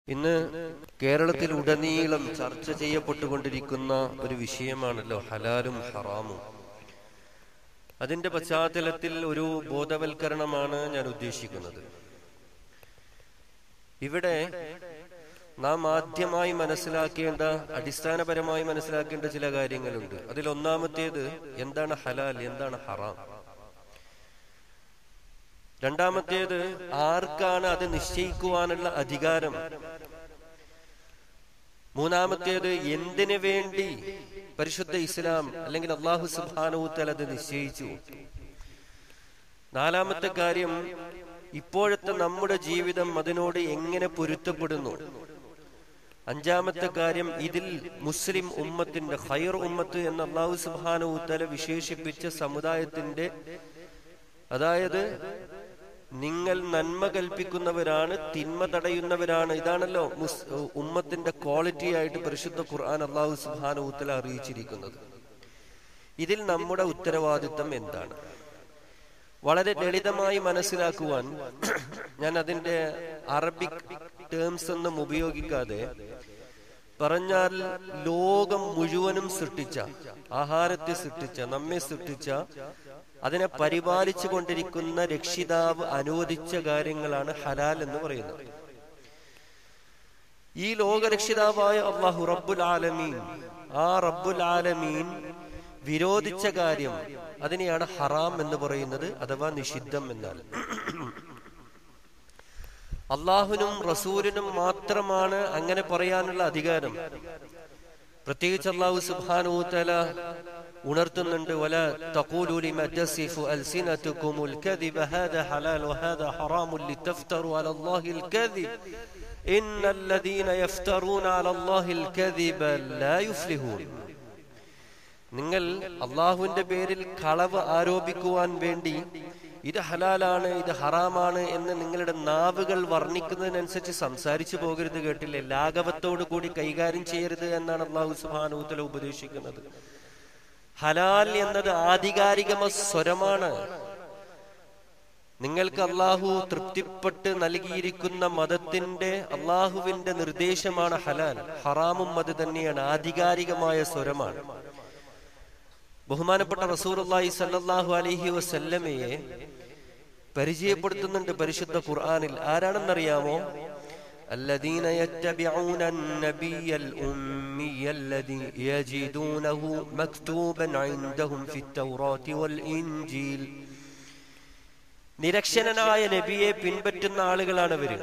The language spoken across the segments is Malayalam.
ഇന്ന് കേരളത്തിൽ ഉടനീളം ചർച്ച ചെയ്യപ്പെട്ടുകൊണ്ടിരിക്കുന്ന ഒരു വിഷയമാണല്ലോ ഹലാലും ഹറാമും അതിന്റെ പശ്ചാത്തലത്തിൽ ഒരു ബോധവൽക്കരണമാണ് ഞാൻ ഉദ്ദേശിക്കുന്നത് ഇവിടെ നാം ആദ്യമായി മനസ്സിലാക്കേണ്ട അടിസ്ഥാനപരമായി മനസ്സിലാക്കേണ്ട ചില കാര്യങ്ങളുണ്ട് അതിൽ ഒന്നാമത്തേത് എന്താണ് ഹലാൽ എന്താണ് ഹറാം രണ്ടാമത്തേത് ആർക്കാണ് അത് നിശ്ചയിക്കുവാനുള്ള അധികാരം മൂന്നാമത്തേത് എന്തിനു വേണ്ടി പരിശുദ്ധ ഇസ്ലാം അല്ലെങ്കിൽ അള്ളാഹു സുബാനൂത്തൽ അത് നിശ്ചയിച്ചു നാലാമത്തെ കാര്യം ഇപ്പോഴത്തെ നമ്മുടെ ജീവിതം അതിനോട് എങ്ങനെ പൊരുത്തപ്പെടുന്നു അഞ്ചാമത്തെ കാര്യം ഇതിൽ മുസ്ലിം ഉമ്മത്തിന്റെ ഹൈർ ഉമ്മത്ത് എന്ന് അള്ളാഹു സുബാനൂത്തല വിശേഷിപ്പിച്ച സമുദായത്തിന്റെ അതായത് നിങ്ങൾ നന്മ കൽപ്പിക്കുന്നവരാണ് തിന്മ തടയുന്നവരാണ് ഇതാണല്ലോ മുസ് ഉമ്മത്തിന്റെ ക്വാളിറ്റി ആയിട്ട് പരിശുദ്ധ ഖുർആൻ അള്ളാഹു സുബാനൂത്തല അറിയിച്ചിരിക്കുന്നത് ഇതിൽ നമ്മുടെ ഉത്തരവാദിത്തം എന്താണ് വളരെ ലളിതമായി മനസ്സിലാക്കുവാൻ ഞാൻ അതിന്റെ അറബിക് ടേംസ് ഒന്നും ഉപയോഗിക്കാതെ പറഞ്ഞാൽ ലോകം മുഴുവനും സൃഷ്ടിച്ച ആഹാരത്തെ സൃഷ്ടിച്ച നമ്മെ സൃഷ്ടിച്ച അതിനെ പരിപാലിച്ചു കൊണ്ടിരിക്കുന്ന രക്ഷിതാവ് അനുവദിച്ച കാര്യങ്ങളാണ് ഹലാൽ എന്ന് പറയുന്നത് ഈ ലോകരക്ഷിതാവായ അള്ളാഹു റബ്ബുൽ ആലമീൻ ആ റബ്ബുൽ ആലമീൻ വിരോധിച്ച കാര്യം അതിനെയാണ് ഹറാം എന്ന് പറയുന്നത് അഥവാ നിഷിദ്ധം എന്നാൽ അള്ളാഹുനും റസൂലിനും മാത്രമാണ് അങ്ങനെ പറയാനുള്ള അധികാരം പ്രത്യേകിച്ച് അള്ളാഹു സുബാനൂത്തല ഉണർത്തുന്നുണ്ട് വല തഖൂലു ലിമ തസിഫു അൽസിനതുകുമുൽ കദിബ ഹാദാ ഹലാൽ വഹാദാ ഹറാമുൻ ലിതഫ്തറു അലല്ലാഹിൽ കദിബ് ഇന്നല്ലദീന യഫ്തറൂന അലല്ലാഹിൽ കദിബ ലാ യുഫ്ലിഹൂൻ നിങ്ങൾ അള്ളാഹുവിന്റെ പേരിൽ കളവ് ആരോപിക്കുവാൻ വേണ്ടി ഇത് ഹലാലാണ് ഇത് ഹറാമാണ് എന്ന് നിങ്ങളുടെ നാവുകൾ വർണ്ണിക്കുന്നതിനനുസരിച്ച് സംസാരിച്ചു പോകരുത് കേട്ടില്ലേ ലാഘവത്തോടു കൂടി കൈകാര്യം ചെയ്യരുത് എന്നാണ് അള്ളാഹു സുബാനൂത്തല ഉപദേശിക്കുന്നത് ഹലാൽ എന്നത് ആധികാരികമ സ്വരമാണ് നിങ്ങൾക്ക് അള്ളാഹു തൃപ്തിപ്പെട്ട് നൽകിയിരിക്കുന്ന മതത്തിന്റെ അള്ളാഹുവിന്റെ നിർദ്ദേശമാണ് ഹലാൽ ഹറാമും അത് തന്നെയാണ് ആധികാരികമായ സ്വരമാണ് ബഹുമാനപ്പെട്ട റസൂർല്ലാഹി സല്ലാഹു അലഹി വസല്ലമയെ പരിചയപ്പെടുത്തുന്നുണ്ട് പരിശുദ്ധ ഖുർആാനിൽ ആരാണെന്നറിയാമോ الذين يتبعون النبي الأمي الذي يجدونه مكتوبا عندهم في التوراة والإنجيل നിരക്ഷരനായ നബിയെ പിൻപറ്റുന്ന ആളുകളാണ് അവര്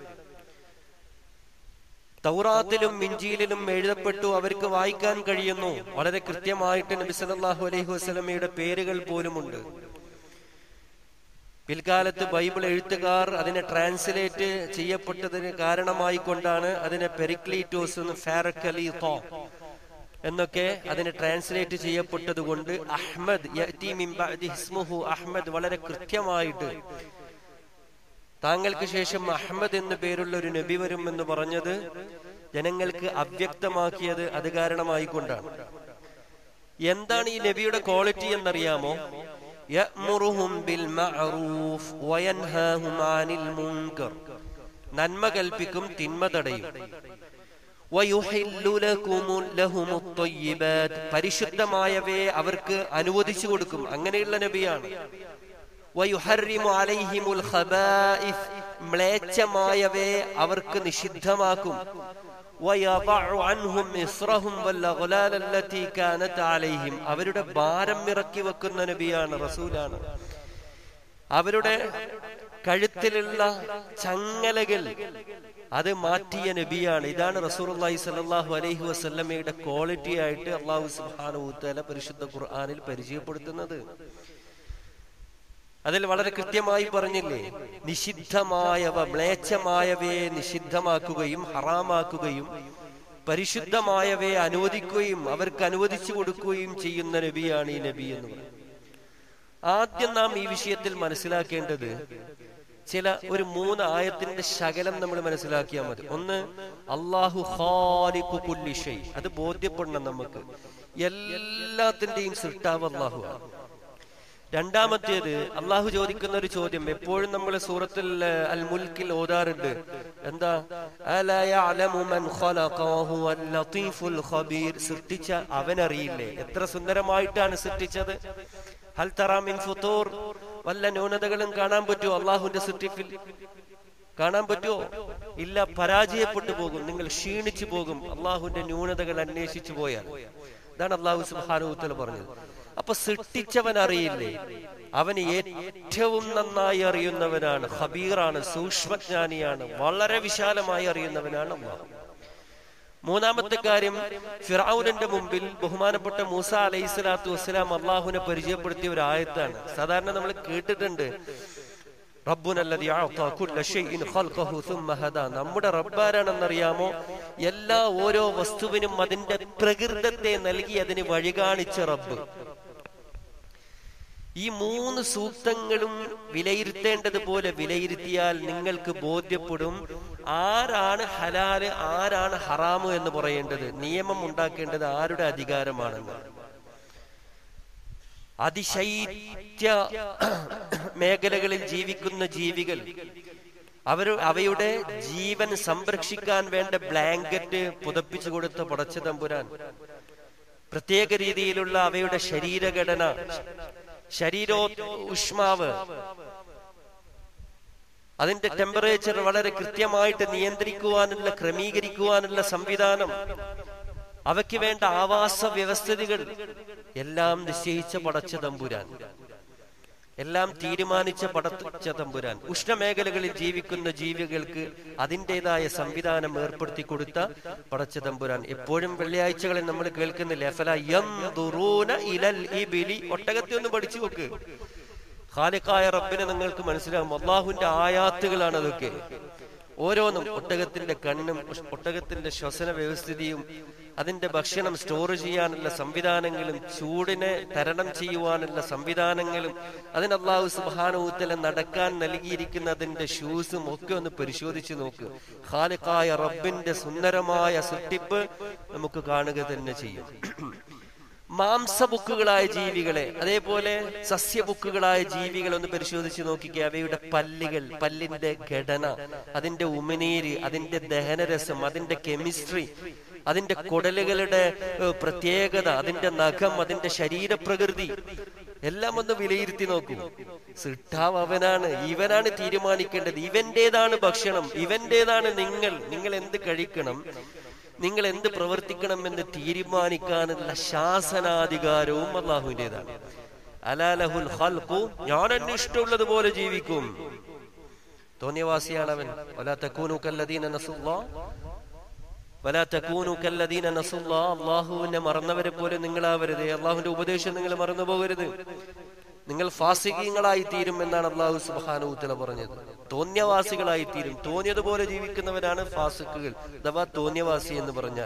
തൗറാത്തിലും മിഞ്ചിയിലും എഴുതപ്പെട്ടു അവർക്ക് വായിക്കാൻ കഴിയുന്നു വളരെ കൃത്യമായിട്ട് നബി സല്ലല്ലാഹു അലൈഹി വസല്ലമയുടെ പേരുകൾ പോലുമുണ്ട് പിൽക്കാലത്ത് ബൈബിൾ എഴുത്തുകാർ അതിനെ ട്രാൻസ്ലേറ്റ് ചെയ്യപ്പെട്ടതിന് കാരണമായി കൊണ്ടാണ് അതിനെ പെരിക്ലീറ്റോസ് ഫാറക്കലി തോ എന്നൊക്കെ അതിനെ ട്രാൻസ്ലേറ്റ് ചെയ്യപ്പെട്ടത് കൊണ്ട് അഹ്മദ് അഹ്മദ് വളരെ കൃത്യമായിട്ട് താങ്കൾക്ക് ശേഷം അഹമ്മദ് എന്ന പേരുള്ള ഒരു നബി വരും എന്ന് പറഞ്ഞത് ജനങ്ങൾക്ക് അവ്യക്തമാക്കിയത് അത് കാരണമായിക്കൊണ്ടാണ് എന്താണ് ഈ നബിയുടെ ക്വാളിറ്റി എന്നറിയാമോ നന്മ കൽപ്പിക്കും തിന്മ തടയും പരിശുദ്ധമായവയെ അവർക്ക് അനുവദിച്ചു കൊടുക്കും അങ്ങനെയുള്ള നബിയാണ് മ്ലേച്ഛമായവയെ അവർക്ക് നിഷിദ്ധമാക്കും അവരുടെ ഭാരം ഇറക്കി വെക്കുന്ന നബിയാണ് റസൂലാണ് അവരുടെ കഴുത്തിലുള്ള ചങ്ങലകൾ അത് മാറ്റിയ നബിയാണ് ഇതാണ് റസൂർല്ലാഹി സലാഹു അലൈഹി വസല്ലമയുടെ ക്വാളിറ്റി ആയിട്ട് അള്ളാഹു സുബാനു പരിശുദ്ധ ഖുർആാനിൽ പരിചയപ്പെടുത്തുന്നത് അതിൽ വളരെ കൃത്യമായി പറഞ്ഞില്ലേ നിഷിദ്ധമായവ മ്ലേച്ഛമായവയെ നിഷിദ്ധമാക്കുകയും ഹറാമാക്കുകയും പരിശുദ്ധമായവയെ അനുവദിക്കുകയും അവർക്ക് അനുവദിച്ചു കൊടുക്കുകയും ചെയ്യുന്ന നബിയാണ് ഈ നബി എന്ന് പറയുന്നത് ആദ്യം നാം ഈ വിഷയത്തിൽ മനസ്സിലാക്കേണ്ടത് ചില ഒരു മൂന്ന് ആയത്തിന്റെ ശകലം നമ്മൾ മനസ്സിലാക്കിയാൽ മതി ഒന്ന് അള്ളാഹു ഹാലിഖുല്ലിഷൈ അത് ബോധ്യപ്പെടണം നമുക്ക് എല്ലാത്തിന്റെയും സൃഷ്ടാവ് അള്ളാഹു ആണ് രണ്ടാമത്തേത് അള്ളാഹു ചോദിക്കുന്ന ഒരു ചോദ്യം എപ്പോഴും നമ്മൾ സൂറത്തിൽ ഏഹ്, അൽ മുൽക്കിൽ ഓതാറുണ്ട് എന്താ അലാ യഅലമു മൻ ഖലഖ വഹുവൽ ലത്തീഫുൽ ഖബീർ സൃഷ്ടിച്ച അവനറിയില്ലേ എത്ര സുന്ദരമായിട്ടാണ് സൃഷ്ടിച്ചത് ഹൽ തറാ മിൻ ഫുതൂർ വല്ല ന്യൂനതകളും കാണാൻ പറ്റുമോ അള്ളാഹുവിന്റെ സൃഷ്ടിപ്പിൽ കാണാൻ പറ്റുമോ ഇല്ല പരാജയപ്പെട്ടു പോകും നിങ്ങൾ ക്ഷീണിച്ചു പോകും അള്ളാഹുവിന്റെ ന്യൂനതകൾ അന്വേഷിച്ചു പോയാൽ ഇതാണ് അള്ളാഹു സുബാനുത്തല പറഞ്ഞത് അപ്പൊ സൃഷ്ടിച്ചവൻ അറിയില്ലേ അവന് ഏറ്റവും നന്നായി അറിയുന്നവനാണ് ഹബീറാണ് സൂക്ഷ്മജ്ഞാനിയാണ് വളരെ വിശാലമായി അറിയുന്നവനാണ് അള്ളാഹു മൂന്നാമത്തെ കാര്യം ഫിറൌനന്റെ മുമ്പിൽ ബഹുമാനപ്പെട്ട മൂസ അലൈഹി സ്വലാത്തു വസ്സലാം അള്ളാഹുവിനെ പരിചയപ്പെടുത്തിയ ഒരു ആയത്താണ് സാധാരണ നമ്മൾ കേട്ടിട്ടുണ്ട് റബ്ബുനല്ലദീ അഅ്താ കുല്ല ശൈഇൻ ഖൽഖഹു സുമ്മ ഹദാ നമ്മുടെ റബ്ബാരാണെന്നറിയാമോ എല്ലാ ഓരോ വസ്തുവിനും അതിന്റെ പ്രകൃതത്തെ നൽകി അതിന് വഴി കാണിച്ച റബ്ബ് ഈ മൂന്ന് സൂക്തങ്ങളും വിലയിരുത്തേണ്ടതുപോലെ വിലയിരുത്തിയാൽ നിങ്ങൾക്ക് ബോധ്യപ്പെടും ആരാണ് ഹലാല് ആരാണ് ഹറാമ് എന്ന് പറയേണ്ടത് നിയമം ഉണ്ടാക്കേണ്ടത് ആരുടെ അധികാരമാണെന്ന് അതിശൈത്യ മേഖലകളിൽ ജീവിക്കുന്ന ജീവികൾ അവർ അവയുടെ ജീവൻ സംരക്ഷിക്കാൻ വേണ്ട ബ്ലാങ്കറ്റ് പുതപ്പിച്ചു കൊടുത്ത പടച്ച തമ്പുരാൻ പ്രത്യേക രീതിയിലുള്ള അവയുടെ ശരീരഘടന ശരീരോ ഉഷ്മാവ് അതിന്റെ ടെമ്പറേച്ചർ വളരെ കൃത്യമായിട്ട് നിയന്ത്രിക്കുവാനുള്ള ക്രമീകരിക്കുവാനുള്ള സംവിധാനം അവയ്ക്ക് വേണ്ട ആവാസ വ്യവസ്ഥിതികൾ എല്ലാം നിശ്ചയിച്ച പടച്ച തമ്പുരാൻ എല്ലാം തീരുമാനിച്ച പടച്ച തമ്പുരാൻ ഉഷ്ണമേഖലകളിൽ ജീവിക്കുന്ന ജീവികൾക്ക് അതിൻ്റെതായ സംവിധാനം ഏർപ്പെടുത്തി കൊടുത്ത പടച്ച തമ്പുരാൻ എപ്പോഴും വെള്ളിയാഴ്ചകളിൽ നമ്മൾ കേൾക്കുന്നില്ല "അഫലാ യൻദുറൂന ഇലൽ ഇബിലി ഒട്ടകത്തെ ഒന്ന് പഠിച്ചു നോക്ക് ഖാലിഖായ റബ്ബിനെ നിങ്ങൾക്ക് മനസ്സിലാകും അള്ളാഹുവിന്റെ ആയാത്തുകളാണ് അതൊക്കെ ഓരോന്നും ഒട്ടകത്തിന്റെ കണ്ണും ഉഷ്- ഒട്ടകത്തിന്റെ ശ്വസന വ്യവസ്ഥിതിയും അതിന്റെ ഭക്ഷണം സ്റ്റോർ ചെയ്യാനുള്ള സംവിധാനങ്ങളും ചൂടിനെ തരണം ചെയ്യുവാനുള്ള സംവിധാനങ്ങളും അതിന് അള്ളാഹു സുബാനൂത്തല നടക്കാൻ നൽകിയിരിക്കുന്ന അതിന്റെ ഷൂസും ഒക്കെ ഒന്ന് പരിശോധിച്ച് നോക്ക് ഖാലിഖായ റബ്ബിന്റെ സുന്ദരമായ സൃഷ്ടിപ്പ് നമുക്ക് കാണുക തന്നെ ചെയ്യും മാംസബുക്കുകളായ ജീവികളെ അതേപോലെ സസ്യബുക്കുകളായ ജീവികളെ ഒന്ന് പരിശോധിച്ച് നോക്കിക്കുക അവയുടെ പല്ലുകൾ പല്ലിന്റെ ഘടന അതിന്റെ ഉമിനീര് അതിന്റെ ദഹനരസം അതിന്റെ കെമിസ്ട്രി അതിന്റെ കുടലുകളുടെ ഏഹ്, പ്രത്യേകത അതിന്റെ നഖം അതിന്റെ ശരീരപ്രകൃതി എല്ലാം ഒന്ന് വിലയിരുത്തി നോക്കൂ സിട്ടാവ് അവനാണ് ഇവനാണ് തീരുമാനിക്കേണ്ടത് ഇവന്റേതാണ് ഭക്ഷണം ഇവന്റേതാണ് നിങ്ങൾ നിങ്ങൾ എന്ത് കഴിക്കണം നിങ്ങൾ എന്ത് പ്രവർത്തിക്കണം എന്ന് തീരുമാനിക്കാനുള്ള ശാസനാധികാരവും അള്ളാഹുവിൻ്റെതാണ് അലാലഹുൽ ഖൽഖു ഞാൻ എന്നെ ഇഷ്ടമുള്ളതുപോലെ ജീവിക്കും തോന്നിയവാസിയാണ് അവൻ വലാ തക്കൂനു കല്ലദീന നസുല്ലാ വലാ തക്കൂനു കല്ലദീന നസുല്ലാ അള്ളാഹുവിനെ മറന്നവരെ പോലെ നിങ്ങളാവരുത് അള്ളാഹുവിന്റെ ഉപദേശം നിങ്ങൾ മറന്നു പോകരുത് നിങ്ങൾ ഫാസികങ്ങളായി തീരും എന്നാണ് അള്ളാഹു സുബാനുത്തല പറഞ്ഞത് തോന്യവാസികളായി തീരും തോന്നിയതുപോലെ ജീവിക്കുന്നവരാണ് ഫാസിക്കുകൾ അഥവാ തോന്യവാസി എന്ന് പറഞ്ഞാൽ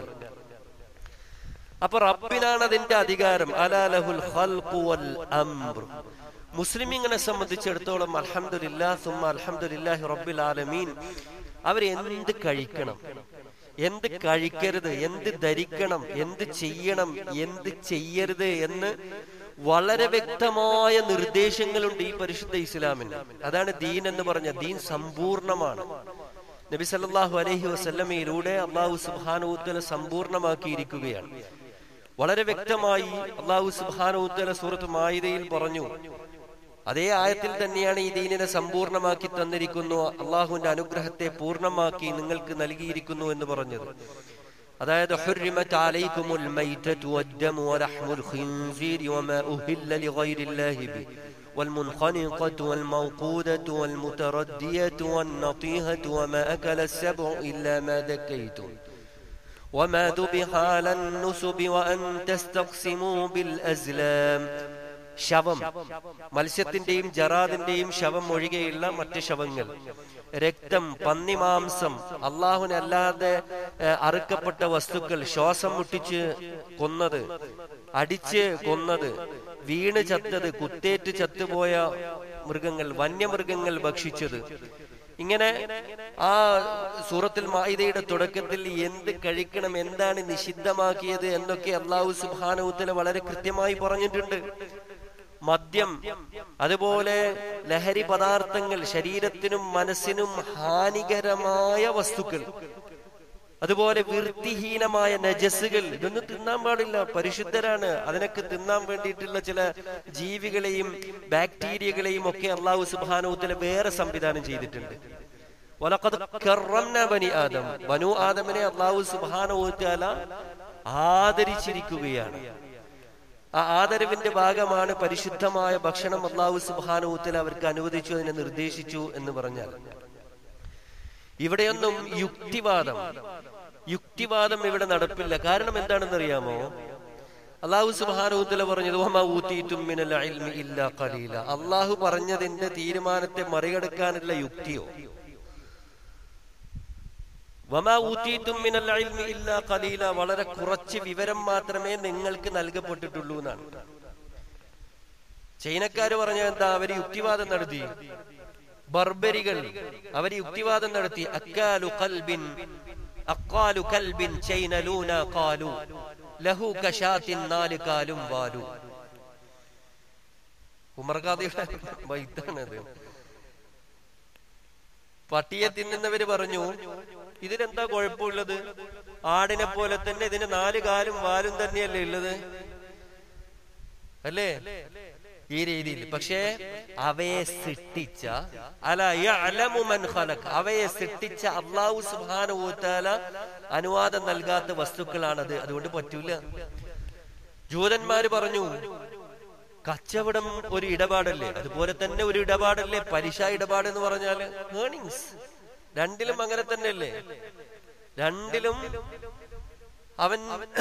അപ്പൊ റബ്ബിനാണ് അതിന്റെ അധികാരം അലാലഹുൽ ഖൽഖു വൽ അംർ മുസ്ലിമിങ്ങളെ സംബന്ധിച്ചിടത്തോളം അൽഹംദുലില്ലാ സുമ്മ അൽഹംദുലില്ലാഹി റബ്ബിൽ ആലമീൻ അവർ എന്ത് കഴിക്കണം എന്ത് കഴിക്കരുത് എന്ത് ധരിക്കണം എന്ത് ചെയ്യണം എന്ത് ചെയ്യരുത് എന്ന് വളരെ വ്യക്തമായ നിർദ്ദേശങ്ങളുണ്ട് ഈ പരിശുദ്ധ ഇസ്ലാമിന് അതാണ് ദീൻ എന്ന് പറഞ്ഞ ദീൻ സമ്പൂർണമാണ് നബി സല്ലല്ലാഹു അലൈഹി വസല്ലമയിലൂടെ അള്ളാഹു സുബ്ഹാനഹു സമ്പൂർണമാക്കിയിരിക്കുകയാണ് വളരെ വ്യക്തമായി അള്ളാഹു സുബ്ഹാനഹു സൂറത്ത് മായിദയിൽ പറഞ്ഞു അതേ ആയത്തിൽ തന്നെയാണ് ഈ ദീനിനെ സമ്പൂർണമാക്കി തന്നിരിക്കുന്നു അള്ളാഹുവിന്റെ അനുഗ്രഹത്തെ പൂർണ്ണമാക്കി നിങ്ങൾക്ക് നൽകിയിരിക്കുന്നു എന്ന് പറഞ്ഞത് അതായത് حرمت عليكم الميتة والدم ولحم الخنزير وما أهل لغير الله به والمنخنقة والموقودة والمتردية والنطيهة وما أكل السبع إلا ما ذكيتم وما ذبح على النسب وأن تستقسموا بالأزلام ശവം മത്സ്യത്തിന്റെയും ജറാദിന്റെയും ശവം ഒഴികെയുള്ള മറ്റ് ശവങ്ങൾ രക്തം പന്നിമാംസം അള്ളാഹുനല്ലാതെ ഏഹ്, അറുക്കപ്പെട്ട വസ്തുക്കൾ ശ്വാസം മുട്ടിച്ച് കൊന്നത് അടിച്ച് കൊന്നത് വീണ് ചത്തത് കുത്തേറ്റ് ചത്തുപോയ മൃഗങ്ങൾ വന്യമൃഗങ്ങൾ ഭക്ഷിച്ചത് ഇങ്ങനെ ആ സൂറത്തിൽ മായിദയുടെ തുടക്കത്തിൽ എന്ത് കഴിക്കണം എന്താണ് നിഷിദ്ധമാക്കിയത് എന്നൊക്കെ അള്ളാഹു സുബാനവുത്തല വളരെ കൃത്യമായി പറഞ്ഞിട്ടുണ്ട് മദ്യം അതുപോലെ ലഹരി പദാർത്ഥങ്ങൾ ശരീരത്തിനും മനസ്സിനും ഹാനികരമായ വസ്തുക്കൾ അതുപോലെ വൃത്തിഹീനമായ നജസ്സുകൾ ഇതൊന്നും തിന്നാൻ പാടില്ല പരിശുദ്ധരാണ് അതിനൊക്കെ തിന്നാൻ വേണ്ടിയിട്ടുള്ള ചില ജീവികളെയും ബാക്ടീരിയകളെയും ഒക്കെ അള്ളാഹു സുബാനോത്തില വേറെ സംവിധാനം ചെയ്തിട്ടുണ്ട് വലഖദ് കറംന ബനി ആദം ബനു ആദമിനെ അള്ളാഹു സുബാനോത്താല ആദരിച്ചിരിക്കുകയാണ് ആ ആദരവിന്റെ ഭാഗമാണ് പരിശുദ്ധമായ ഭക്ഷണം അള്ളാഹു സുബാനോത്തിൽ അവർക്ക് അനുവദിച്ചു അതിനെ നിർദ്ദേശിച്ചു എന്ന് പറഞ്ഞാൽ ഇവിടെയൊന്നും യുക്തിവാദം യുക്തിവാദം ഇവിടെ നടപ്പില്ല കാരണം എന്താണെന്ന് അറിയാമോ അള്ളാഹു സുബാനൂത്തല പറഞ്ഞത് "വമാ ഊതീതും മിനൽ ഇൽമി ഇല്ലാ ഖലീല." അള്ളാഹു പറഞ്ഞതിന്റെ തീരുമാനത്തെ മറികടക്കാനുള്ള യുക്തിയോ വമാ ഊതീതും മിനൽ ഇൽമി ഇല്ലാ ഖലീല വളരെ കുറച്ച് വിവരം മാത്രമേ നിങ്ങൾക്ക് നൽകപ്പെട്ടിട്ടുള്ളൂ എന്നാണ് ചൈനക്കാര് പറഞ്ഞ എന്താ അവര് യുക്തിവാദം നടത്തി ബർബരികൾ അവർ യുക്തിവാദം നടത്തി അക്കാലു കൽബിൻ അക്കാലു കൽബിൻ ചൈനലൂന കാലു ലഹു കഷാത്തിൻ നാല് കാലും വാലു ഉമർഖാദിയുടെ വൈത്താണത് പട്ടിയെ തിന്നുന്നവര് പറഞ്ഞു ഇതിനെന്താ കുഴപ്പമുള്ളത് ആടിനെ പോലെ തന്നെ ഇതിന് നാല് കാലും വാലും തന്നെയല്ലേ ഉള്ളത് അല്ലേ ഈ രീതിയിൽ പക്ഷേ അവയെ സൃഷ്ടിച്ച അല യഅലമു മൻ ഖലഖ് അവയെ സൃഷ്ടിച്ച അള്ളാഹു സുബ്ഹാനഹു വതആല അനുവാദം നൽകാത്ത വസ്തുക്കളാണത് അതുകൊണ്ട് പറ്റൂല ജൂതന്മാര് പറഞ്ഞു കച്ചവടം ഒരു ഇടപാടല്ലേ അതുപോലെ തന്നെ ഒരു ഇടപാടല്ലേ പലിശ ഇടപാട് എന്ന് പറഞ്ഞാല് ഏണിങ്സ് രണ്ടിലും അങ്ങനെ തന്നെയല്ലേ രണ്ടിലും അവൻ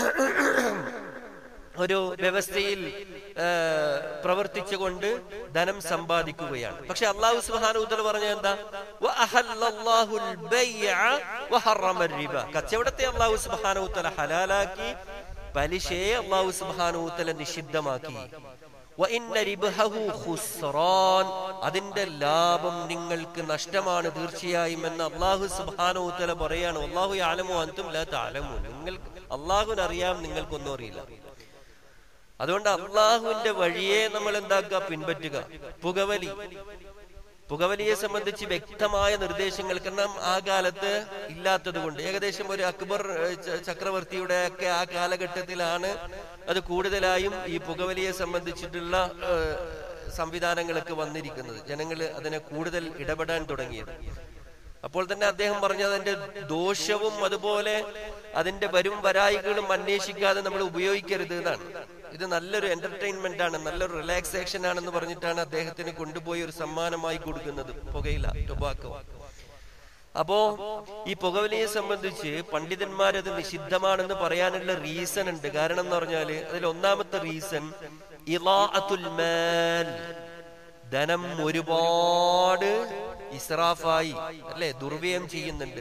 ഒരു വ്യവസ്ഥയിൽ ആ, പ്രവർത്തിച്ചുകൊണ്ട് ധനം സമ്പാദിക്കുകയാണ് പക്ഷെ അള്ളാഹു സുബ്ഹാനഹു പറഞ്ഞ എന്താ വഅഹല്ലല്ലാഹുൽ ബൈഅ വഹറമ റിബ കച്ചവടത്തെ അള്ളാഹു സുബ്ഹാനഹു തആല ഹലാലാക്കി പലിശയെ അള്ളാഹു സുബ്ഹാനഹു തആല നിഷിദ്ധമാക്കി വഇന്ന റിബ്ഹഹു ഖുസ്റാൻ അതിന്റെ ലാഭം നിങ്ങൾക്ക് നഷ്ടമാണ് തീർച്ചയായും എന്ന് അള്ളാഹു സുബ്ഹാനഹു തആല പറയാണ് അള്ളാഹു യഅലമു അൻതും ലാ തഅലമു നിങ്ങൾക്ക് അള്ളാഹുവിന് അറിയാം നിങ്ങൾക്കൊന്നും അറിയില്ല അതുകൊണ്ട് അള്ളാഹുവിന്റെ വഴിയെ നമ്മൾ എന്താക്കുക പിൻപറ്റുക പുകവലി പുകവലിയെ സംബന്ധിച്ച് വ്യക്തമായ നിർദ്ദേശങ്ങൾ കാരണം ആ കാലത്ത് ഇല്ലാത്തത് കൊണ്ട് ഏകദേശം ഒരു അക്ബർ ഏഹ്, ച- ചക്രവർത്തിയുടെ ഒക്കെ ആ കാലഘട്ടത്തിലാണ് അത് കൂടുതലായും ഈ പുകവലിയെ സംബന്ധിച്ചിട്ടുള്ള ഏഹ്, സംവിധാനങ്ങളൊക്കെ വന്നിരിക്കുന്നത് ജനങ്ങൾ അതിനെ കൂടുതൽ ഇടപെടാൻ തുടങ്ങിയത് അപ്പോൾ തന്നെ അദ്ദേഹം പറഞ്ഞത് അതിന്റെ ദോഷവും അതുപോലെ അതിന്റെ വരും വരായികളും അന്വേഷിക്കാതെ നമ്മൾ ഉപയോഗിക്കരുത് എന്നാണ് ഇത് നല്ലൊരു എന്റർടൈൻമെന്റ് ആണ് നല്ലൊരു റിലാക്സേഷൻ ആണെന്ന് പറഞ്ഞിട്ടാണ് അദ്ദേഹത്തിന് കൊണ്ടുപോയി ഒരു സമ്മാനമായി കൊടുക്കുന്നത് പുകയില ടൊബാക്കോ അപ്പോ ഈ പുകവലിയെ സംബന്ധിച്ച് പണ്ഡിതന്മാരത് നിഷിദ്ധമാണെന്ന് പറയാനുള്ള റീസൺ ഉണ്ട് കാരണം എന്ന് പറഞ്ഞാല് അതിൽ ഒന്നാമത്തെ റീസൺ ഇളാഅത്തുൽ മാൽ ധനം ഒരുപാട് ഇസ്രാഫായി അല്ലെ ദുർവ്യയം ചെയ്യുന്നുണ്ട്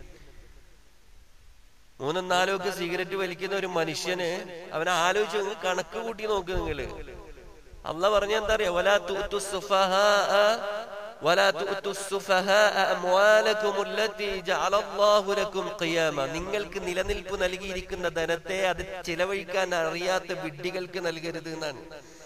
മൂന്നും നാലും ഒക്കെ സിഗരറ്റ് വലിക്കുന്ന ഒരു മനുഷ്യന് അവനെ ആലോചിച്ച് നിങ്ങൾ കണക്ക് കൂട്ടി നോക്ക് നിങ്ങള് അല്ല പറഞ്ഞ എന്താ അറിയാ വലാ തുഅ്തു സുഫഹാഅ വലാ തുഅ്തു സുഫഹാഅ അംവാലകും അല്ലതി ജഅല അല്ലാഹു ലക്കും ഖിയാമ നിങ്ങൾക്ക് നിലനിൽപ്പ് നൽകിയിരിക്കുന്ന ധനത്തെ അത് ചിലവഴിക്കാൻ അറിയാത്ത വിഡ്ഢികൾക്ക് നൽകരുത് എന്നാണ്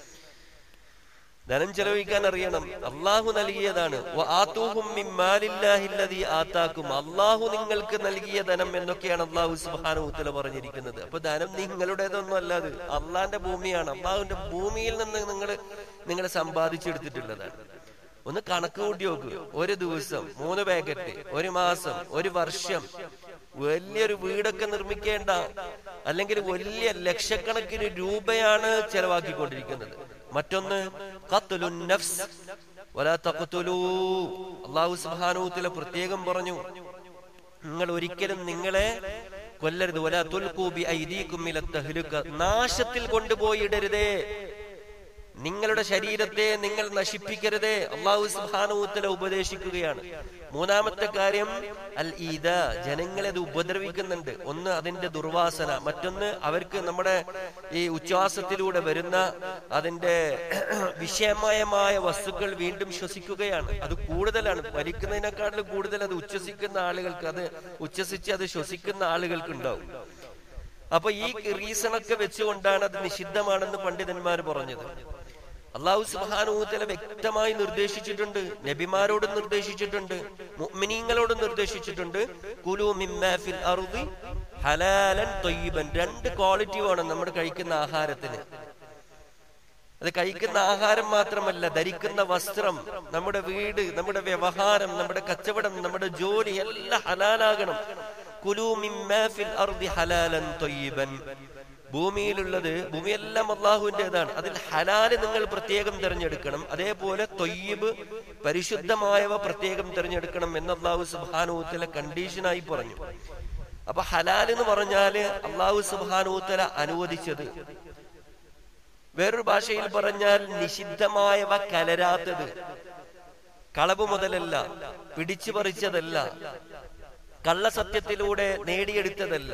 ധനം ചെലവഴിക്കാൻ അറിയണം അള്ളാഹു നൽകിയതാണ് വആതൂഹും മിൻ മാലില്ലാഹി അല്ലദീ ആതാക്കും അള്ളാഹു നിങ്ങൾക്ക് നൽകിയ ധനം എന്നൊക്കെയാണ് അള്ളാഹു സുബ്ഹാനഹു വതആല പറഞ്ഞിരിക്കുന്നത് അപ്പൊ ധനം നിങ്ങളുടേതൊന്നും അല്ല അത് അള്ളാന്റെ ഭൂമിയാണ് അള്ളാഹുവിന്റെ ഭൂമിയിൽ നിന്ന് നിങ്ങൾ നിങ്ങൾ സമ്പാദിച്ചെടുത്തിട്ടുള്ളതാണ് ഒന്ന് കണക്ക് കൂട്ടി നോക്ക് ഒരു ദിവസം മൂന്ന് പാക്കറ്റ് ഒരു മാസം ഒരു വർഷം വലിയൊരു വീടൊക്കെ നിർമ്മിക്കേണ്ട അല്ലെങ്കിൽ വലിയ ലക്ഷക്കണക്കിന് രൂപയാണ് ചെലവാക്കിക്കൊണ്ടിരിക്കുന്നത് മറ്റൊന്ന് ഖത്ലുൻ നഫ്സ് വലാ തഖ്തുലൂ അല്ലാഹു സുബ്ഹാനഹു വതആല പ്രത്യേകം പറഞ്ഞു നിങ്ങൾ ഒരിക്കലും നിങ്ങളെ കൊല്ലരുത് വലാ തുൽഖൂ ബി ഐദീകും ഇല തഹ്ലുക നാശത്തിൽ കൊണ്ടുപോയി ഇടരുതേ നിങ്ങളുടെ ശരീരത്തെ നിങ്ങൾ നശിപ്പിക്കരുതേ അള്ളാഹു സുബാനുത്തല ഉപദേശിക്കുകയാണ് മൂന്നാമത്തെ കാര്യം അൽ ഈദ ജനങ്ങളെ അത് ഉപദ്രവിക്കുന്നുണ്ട് ഒന്ന് അതിന്റെ ദുർവാസന മറ്റൊന്ന് അവർക്ക് നമ്മുടെ ഈ ഉച്ഛ്വാസത്തിലൂടെ വരുന്ന അതിന്റെ വിഷമയമായ വസ്തുക്കൾ വീണ്ടും ശ്വസിക്കുകയാണ് അത് കൂടുതലാണ് വലിക്കുന്നതിനേക്കാളും കൂടുതൽ അത് ഉച്ഛസിക്കുന്ന ആളുകൾക്ക് അത് ഉച്ഛസിച്ച് അത് ശ്വസിക്കുന്ന ആളുകൾക്ക് ഉണ്ടാവും അപ്പൊ ഈ റീസണൊക്കെ വെച്ചുകൊണ്ടാണ് അത് നിഷിദ്ധമാണെന്ന് പണ്ഡിതന്മാർ പറഞ്ഞത് അള്ളാഹു സുബാനുത്തല വ്യക്തമായി നിർദ്ദേശിച്ചിട്ടുണ്ട് നബിമാരോട് നിർദ്ദേശിച്ചിട്ടുണ്ട് മുഅ്മിനീങ്ങളോട് നിർദ്ദേശിച്ചിട്ടുണ്ട് കുലു മിമ്മാ ഫിൽ അർദി ഹലാലൻ തൊയ്യബൻ രണ്ട് ക്വാളിറ്റി വേണം നമ്മൾ കഴിക്കുന്ന ആഹാരത്തിന് അത് കഴിക്കുന്ന ആഹാരം മാത്രമല്ല ധരിക്കുന്ന വസ്ത്രം നമ്മുടെ വീട് നമ്മുടെ വ്യവഹാരം നമ്മുടെ കച്ചവടം നമ്മുടെ ജോലി എല്ലാം ഹലാലാകണം കുലു മിമ്മാ ഫിൽ അർദി ഹലാലൻ തൊയ്യബൻ ഭൂമിയിലുള്ളത് ഭൂമിയെല്ലാം അള്ളാഹുവിൻ്റെതാണ് അതിൽ ഹലാല് നിങ്ങൾ പ്രത്യേകം തിരഞ്ഞെടുക്കണം അതേപോലെ തൊയ്യബ് പരിശുദ്ധമായവ പ്രത്യേകം തിരഞ്ഞെടുക്കണം എന്ന് അള്ളാഹു സുബാനൂത്തല കണ്ടീഷനായി പറഞ്ഞു അപ്പൊ ഹലാൽ എന്ന് പറഞ്ഞാല് അള്ളാഹു സുബാനൂത്തല അനുവദിച്ചത് വേറൊരു ഭാഷയിൽ പറഞ്ഞാൽ നിഷിദ്ധമായവ കലരാത്തത് കളവ് മുതലല്ല പിടിച്ചു പറിച്ചതല്ല കള്ളസത്യത്തിലൂടെ നേടിയെടുത്തതല്ല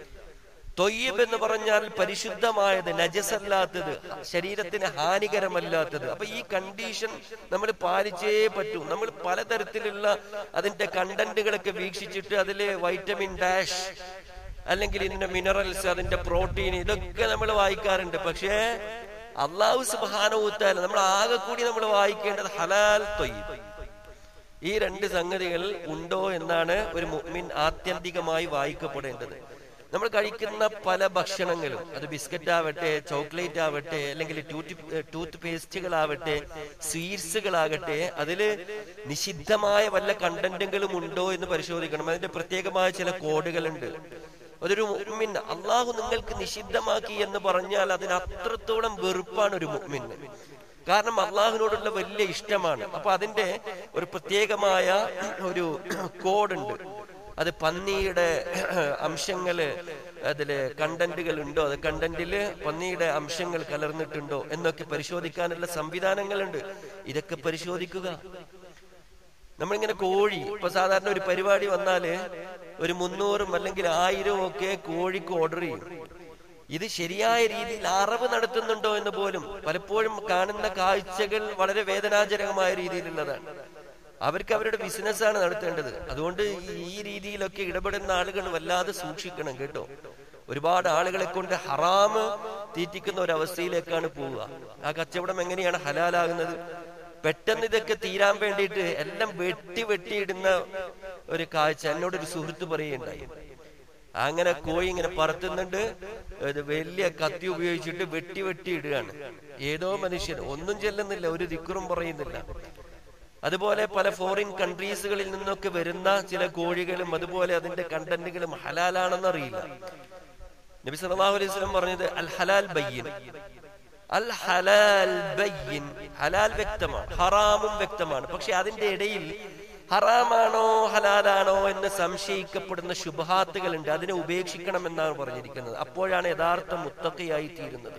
തൊയ്യബ് എന്ന് പറഞ്ഞാൽ പരിശുദ്ധമായത് നജസല്ലാത്തത് ശരീരത്തിന് ഹാനികരമല്ലാത്തത് അപ്പൊ ഈ കണ്ടീഷൻ നമ്മൾ പാലിച്ചേ പറ്റൂ നമ്മൾ പലതരത്തിലുള്ള അതിന്റെ കണ്ടന്റുകളൊക്കെ വീക്ഷിച്ചിട്ട് അതില് വൈറ്റമിൻ ഡാഷ് അല്ലെങ്കിൽ ഇതിന്റെ മിനറൽസ് അതിന്റെ പ്രോട്ടീൻ ഇതൊക്കെ നമ്മൾ വായിക്കാറുണ്ട് പക്ഷേ അള്ളാഹു സുബാനവുത്താൽ നമ്മൾ ആകെ കൂടി നമ്മൾ വായിക്കേണ്ടത് ഹലാൽ തൊയ്യബ് ഈ രണ്ട് സംഗതികൾ ഉണ്ടോ എന്നാണ് ഒരു മുഅ്മിൻ ആത്യന്തികമായി വായിക്കപ്പെടേണ്ടത് നമ്മൾ കഴിക്കുന്ന പല ഭക്ഷണങ്ങളും അത് ബിസ്ക്കറ്റ് ആവട്ടെ ചോക്ലേറ്റ് ആവട്ടെ അല്ലെങ്കിൽ ടൂത്ത് ടൂത്ത് പേസ്റ്റുകളാവട്ടെ സ്വീറ്റ്സുകളാകട്ടെ അതില് നിഷിദ്ധമായ വല്ല കണ്ടന്റുകളും ഉണ്ടോ എന്ന് പരിശോധിക്കണം അതിന്റെ പ്രത്യേകമായ ചില കോഡുകളുണ്ട് അതൊരു മുഅ്മിൻ അള്ളാഹു നിങ്ങൾക്ക് നിഷിദ്ധമാക്കി എന്ന് പറഞ്ഞാൽ അതിന് അത്രത്തോളം വെറുപ്പാണ് ഒരു മുഅ്മിന് കാരണം അള്ളാഹുവിനോടുള്ള വലിയ ഇഷ്ടമാണ് അപ്പൊ അതിന്റെ ഒരു പ്രത്യേകമായ ഒരു കോഡുണ്ട് അത് പന്നിയുടെ അംശങ്ങള് അതില് കണ്ടന്റുകൾ ഉണ്ടോ അത് കണ്ടന്റില് പന്നിയുടെ അംശങ്ങൾ കലർന്നിട്ടുണ്ടോ എന്നൊക്കെ പരിശോധിക്കാനുള്ള സംവിധാനങ്ങളുണ്ട് ഇതൊക്കെ പരിശോധിക്കുക നമ്മളിങ്ങനെ കോഴി ഇപ്പൊ സാധാരണ ഒരു പരിപാടി വന്നാല് ഒരു മുന്നൂറും അല്ലെങ്കിൽ ആയിരവും ഒക്കെ കോഴിക്ക് ഓർഡർ ചെയ്യും ഇത് ശരിയായ രീതിയിൽ അറവ് നടത്തുന്നുണ്ടോ എന്ന് പോലും പലപ്പോഴും കാണുന്ന കാഴ്ചകൾ വളരെ വേദനാജനകമായ രീതിയിലുള്ളതാണ് അവർക്ക് അവരുടെ ബിസിനസ്സാണ് നടത്തേണ്ടത് അതുകൊണ്ട് ഈ രീതിയിലൊക്കെ ഇടപെടുന്ന ആളുകൾ വല്ലാതെ സൂക്ഷിക്കണം കേട്ടോ ഒരുപാട് ആളുകളെ കൊണ്ട് ഹറാമ് തീറ്റിക്കുന്ന ഒരു അവസ്ഥയിലേക്കാണ് പോവുക ആ കച്ചവടം എങ്ങനെയാണ് ഹലാലാകുന്നത് പെട്ടെന്ന് ഇതൊക്കെ തീരാൻ വേണ്ടിയിട്ട് എല്ലാം വെട്ടി വെട്ടിയിടുന്ന ഒരു കാഴ്ച എന്നോട് ഒരു സുഹൃത്ത് പറയുകയുണ്ടായി അങ്ങനെ കോഴി ഇങ്ങനെ പറത്തുന്നുണ്ട് ഇത് വലിയ കത്തി ഉപയോഗിച്ചിട്ട് വെട്ടി വെട്ടി ഇടുകയാണ് ഏതോ മനുഷ്യൻ ഒന്നും ചെല്ലുന്നില്ല ഒരു ദിക്കുറും പറയുന്നില്ല അതുപോലെ പല ഫോറിൻ കൺട്രീസുകളിൽ നിന്നൊക്കെ വരുന്ന ചില കോഴികളും അതുപോലെ അതിന്റെ കണ്ടന്റുകളും ഹലാലാണെന്ന് അറിയില്ല നബി സല്ലല്ലാഹു അലൈഹി വസല്ലം പറഞ്ഞത് അൽ ഹലാൽ ബയ്യിൻ അൽ ഹലാൽ ബയ്യിൻ ഹലാൽ വ്യക്തമാണ് ഹറാമും വ്യക്തമാണ് പക്ഷെ അതിന്റെ ഇടയിൽ ഹറാമാണോ ഹലാലാണോ എന്ന് സംശയിക്കപ്പെടുന്ന ശുഭഹാത്തുകളുണ്ട് അതിനെ ഉപേക്ഷിക്കണം എന്നാണ് പറഞ്ഞിരിക്കുന്നത് അപ്പോഴാണ് യഥാർത്ഥ മുത്തക്കയായി തീരുന്നത്